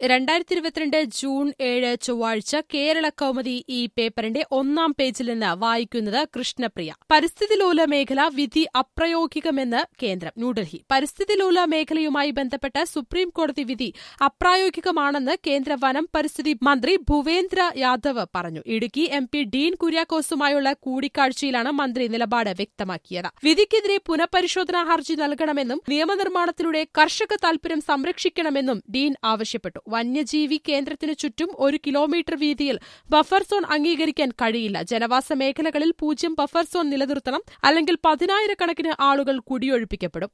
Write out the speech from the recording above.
രണ്ടായിരത്തി ഇരുപത്തിരണ്ട് ജൂൺ ഏഴ് ചൊവ്വാഴ്ച കേരള കൗമുദി ഈ പേപ്പറിന്റെ ഒന്നാം പേജിൽ നിന്ന് വായിക്കുന്നത് കൃഷ്ണപ്രിയ പരിസ്ഥിതിലോല മേഖല വിധി അപ്രായോഗികമെന്ന് കേന്ദ്രം ന്യൂഡൽഹി പരിസ്ഥിതിലോല മേഖലയുമായി ബന്ധപ്പെട്ട സുപ്രീം കോടതി വിധി അപ്രായോഗികമാണെന്ന് കേന്ദ്ര വനം പരിസ്ഥിതി മന്ത്രി ഭൂവേന്ദ്ര യാദവ് പറഞ്ഞു ഇടുക്കി എം പി ഡീൻ കുര്യാക്കോസുമായുള്ള കൂടിക്കാഴ്ചയിലാണ് മന്ത്രി നിലപാട് വ്യക്തമാക്കിയത് വിധിക്കെതിരെ പുനഃപരിശോധനാ ഹർജി നൽകണമെന്നും നിയമനിർമ്മാണത്തിലൂടെ കർഷക താൽപര്യം സംരക്ഷിക്കണമെന്നും ഡീൻ ആവശ്യപ്പെട്ടു വന്യജീവി കേന്ദ്രത്തിനു ചുറ്റും ഒരു കിലോമീറ്റർ വീതിയിൽ ബഫർ സോൺ അംഗീകരിക്കാൻ കഴിയില്ല ജനവാസ മേഖലകളിൽ പൂജ്യം ബഫർ സോൺ നിലനിർത്തണം അല്ലെങ്കിൽ പതിനായിരക്കണക്കിന് ആളുകൾ കുടിയൊഴിപ്പിക്കപ്പെടും